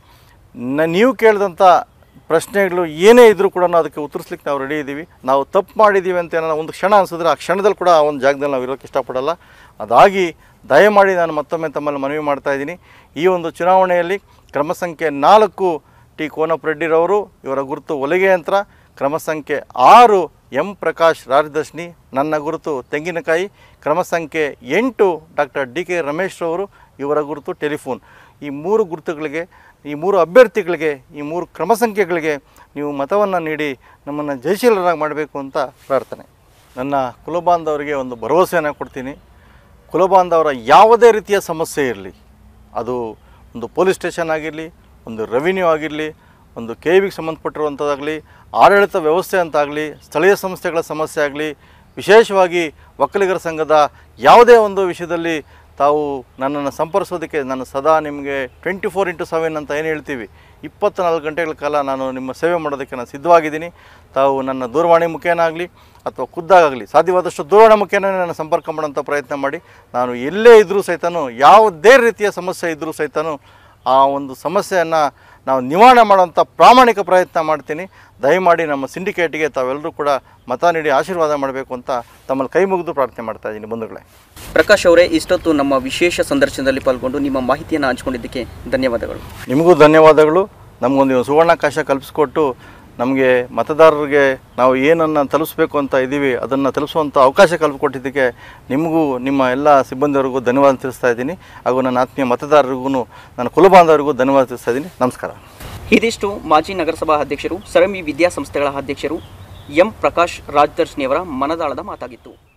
ನ ನೀವು ಕೇಳಿದಂಥ ಪ್ರಶ್ನೆಗಳು ಏನೇ ಇದ್ದರೂ ಕೂಡ ಅದಕ್ಕೆ ಉತ್ತರಿಸ್ಲಿಕ್ಕೆ ನಾವು ರೆಡಿ ಇದ್ದೀವಿ ನಾವು ತಪ್ಪು ಮಾಡಿದ್ದೀವಿ ಅಂತ ಏನೋ ಒಂದು ಕ್ಷಣ ಅನಿಸಿದ್ರೆ ಆ ಕ್ಷಣದಲ್ಲಿ ಕೂಡ ಆ ಒಂದು ಜಾಗದಲ್ಲಿ ನಾವು ಇರೋಕ್ಕೆ ಇಷ್ಟಪಡಲ್ಲ ಅದಾಗಿ ದಯಮಾಡಿ ನಾನು ಮತ್ತೊಮ್ಮೆ ತಮ್ಮಲ್ಲಿ ಮನವಿ ಮಾಡ್ತಾ ಇದ್ದೀನಿ ಈ ಒಂದು ಚುನಾವಣೆಯಲ್ಲಿ ಕ್ರಮ ಸಂಖ್ಯೆ ನಾಲ್ಕು ಟಿ ಕೋನಪ್ರೆಡ್ಡಿರವರು ಇವರ ಗುರುತು ಒಲಿಗೆ ಯಂತ್ರ ಕ್ರಮ ಸಂಖ್ಯೆ ಆರು ಎಂ ಪ್ರಕಾಶ್ ರಾಜದರ್ಶಿನಿ ನನ್ನ ಗುರುತು ತೆಂಗಿನಕಾಯಿ ಕ್ರಮ ಸಂಖ್ಯೆ ಎಂಟು ಡಾಕ್ಟರ್ ಡಿ ಕೆ ರಮೇಶ್ ರವರು ಇವರ ಗುರುತು ಟೆಲಿಫೋನ್ ಈ ಮೂರು ಗುರುತುಗಳಿಗೆ ಈ ಮೂರು ಅಭ್ಯರ್ಥಿಗಳಿಗೆ ಈ ಮೂರು ಕ್ರಮ ಸಂಖ್ಯೆಗಳಿಗೆ ನೀವು ಮತವನ್ನು ನೀಡಿ ನಮ್ಮನ್ನು ಜಯಶೀಲರಾಗಿ ಮಾಡಬೇಕು ಅಂತ ಪ್ರಾರ್ಥನೆ ನನ್ನ ಕುಲಬಾಂಧವರಿಗೆ ಒಂದು ಭರವಸೆಯನ್ನು ಕೊಡ್ತೀನಿ ಕುಲಬಾಂಧವರ ಯಾವುದೇ ರೀತಿಯ ಸಮಸ್ಯೆ ಇರಲಿ ಅದು ಒಂದು ಪೊಲೀಸ್ ಸ್ಟೇಷನ್ ಆಗಿರಲಿ ಒಂದು ರೆವಿನ್ಯೂ ಆಗಿರಲಿ ಒಂದು ಕೆ ವಿಗೆ ಸಂಬಂಧಪಟ್ಟಿರುವಂಥದ್ದಾಗಲಿ ಆಡಳಿತ ವ್ಯವಸ್ಥೆ ಅಂತಾಗಲಿ ಸ್ಥಳೀಯ ಸಂಸ್ಥೆಗಳ ಸಮಸ್ಯೆ ಆಗಲಿ ವಿಶೇಷವಾಗಿ ಒಕ್ಕಲಿಗರ ಸಂಘದ ಯಾವುದೇ ಒಂದು ವಿಷಯದಲ್ಲಿ ತಾವು ನನ್ನನ್ನು ಸಂಪರ್ಸೋದಕ್ಕೆ ನಾನು ಸದಾ ನಿಮಗೆ ಟ್ವೆಂಟಿ ಫೋರ್ ಇಂಟು ಸೆವೆನ್ ಅಂತ ಏನು ಹೇಳ್ತೀವಿ ಇಪ್ಪತ್ತ್ನಾಲ್ಕು ಗಂಟೆಗಳ ಕಾಲ ನಾನು ನಿಮ್ಮ ಸೇವೆ ಮಾಡೋದಕ್ಕೆ ನಾನು ಸಿದ್ಧವಾಗಿದ್ದೀನಿ ತಾವು ನನ್ನ ದೂರವಾಣಿ ಮುಖೇನ ಆಗಲಿ ಅಥವಾ ಖುದ್ದಾಗಲಿ ಸಾಧ್ಯವಾದಷ್ಟು ದೂರವಾಣಿ ಮುಖೇನ ನನ್ನ ಸಂಪರ್ಕ ಮಾಡೋಂಥ ಪ್ರಯತ್ನ ಮಾಡಿ ನಾನು ಎಲ್ಲೇ ಇದ್ದರೂ ಸಹಿತನೂ ಯಾವುದೇ ರೀತಿಯ ಸಮಸ್ಯೆ ಇದ್ದರೂ ಸಹಿತನೂ ಆ ಒಂದು ಸಮಸ್ಯೆಯನ್ನು ನಾವು ನಿವಾರಣೆ ಮಾಡೋಂಥ ಪ್ರಾಮಾಣಿಕ ಪ್ರಯತ್ನ ಮಾಡ್ತೀನಿ ದಯಮಾಡಿ ನಮ್ಮ ಸಿಂಡಿಕೇಟಿಗೆ ತಾವೆಲ್ಲರೂ ಕೂಡ ಮತ ನೀಡಿ ಆಶೀರ್ವಾದ ಮಾಡಬೇಕು ಅಂತ ತಮ್ಮಲ್ಲಿ ಕೈ ಮುಗಿದು ಪ್ರಾರ್ಥನೆ ಮಾಡ್ತಾ ಇದ್ದೀನಿ ಬಂಧುಗಳೇ ಪ್ರಕಾಶ್ ಅವರೇ ಇಷ್ಟೊತ್ತು ನಮ್ಮ ವಿಶೇಷ ಸಂದರ್ಶನದಲ್ಲಿ ಪಾಲ್ಗೊಂಡು ನಿಮ್ಮ ಮಾಹಿತಿಯನ್ನು ಹಂಚಿಕೊಂಡಿದ್ದಕ್ಕೆ ಧನ್ಯವಾದಗಳು ನಿಮಗೂ ಧನ್ಯವಾದಗಳು ನಮಗೊಂದು ಸುವರ್ಣಾವಕಾಶ ಕಲ್ಪಿಸ್ಕೊಟ್ಟು ನಮಗೆ ಮತದಾರರಿಗೆ ನಾವು ಏನನ್ನು ತಲುಪಿಸ್ಬೇಕು ಅಂತ ಇದ್ದೀವಿ ಅದನ್ನು ತಲುಪಿಸುವಂಥ ಅವಕಾಶ ಕಲ್ಪಿಕೊಟ್ಟಿದ್ದಕ್ಕೆ ನಿಮಗೂ ನಿಮ್ಮ ಎಲ್ಲ ಸಿಬ್ಬಂದಿಯವರಿಗೂ ಧನ್ಯವಾದ ತಿಳಿಸ್ತಾ ಇದ್ದೀನಿ ಹಾಗೂ ನನ್ನ ಆತ್ಮೀಯ ಮತದಾರರಿಗೂ ನನ್ನ ಕುಲಬಾಂಧವರಿಗೂ ಧನ್ಯವಾದ ತಿಳಿಸ್ತಾ ಇದ್ದೀನಿ ನಮಸ್ಕಾರ ಇದಿಷ್ಟು ಮಾಜಿ ನಗರಸಭಾ ಅಧ್ಯಕ್ಷರು ಸರಮಿ ವಿದ್ಯಾಸಂಸ್ಥೆಗಳ ಅಧ್ಯಕ್ಷರು ಎಂ ಪ್ರಕಾಶ್ ರಾಜದರ್ಶಿನಿಯವರ ಮನದಾಳದ ಮಾತಾಗಿತ್ತು